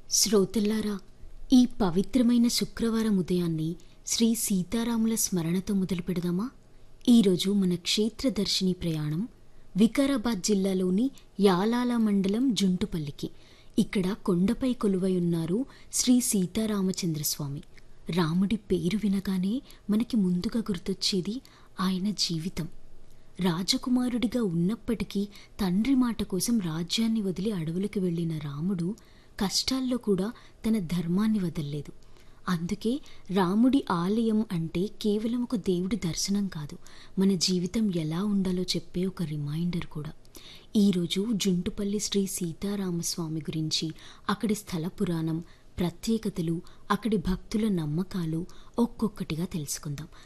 శ్రోతల్లారా ఈ పవిత్రమైన శుక్రవారం ఉదయాన్ని శ్రీ సీతారాముల స్మరణతో మొదలు పెడదామా ఈరోజు మన క్షేత్రదర్శిని ప్రయాణం వికారాబాద్ జిల్లాలోని యాలాల మండలం జుంటుపల్లికి ఇక్కడ కొండపై కొలువై ఉన్నారు శ్రీ సీతారామచంద్రస్వామి రాముడి పేరు వినగానే మనకి ముందుగా గుర్తొచ్చేది ఆయన జీవితం రాజకుమారుడిగా ఉన్నప్పటికీ తండ్రి మాట కోసం రాజ్యాన్ని వదిలి అడవులకు వెళ్ళిన రాముడు కష్టాల్లో కూడా తన ధర్మాన్ని వదల్లేదు అందుకే రాముడి ఆలయం అంటే కేవలం ఒక దేవుడి దర్శనం కాదు మన జీవితం ఎలా ఉండాలో చెప్పే ఒక రిమైండర్ కూడా ఈరోజు జుంటుపల్లి శ్రీ సీతారామస్వామి గురించి అక్కడి స్థల పురాణం ప్రత్యేకతలు అక్కడి భక్తుల నమ్మకాలు ఒక్కొక్కటిగా తెలుసుకుందాం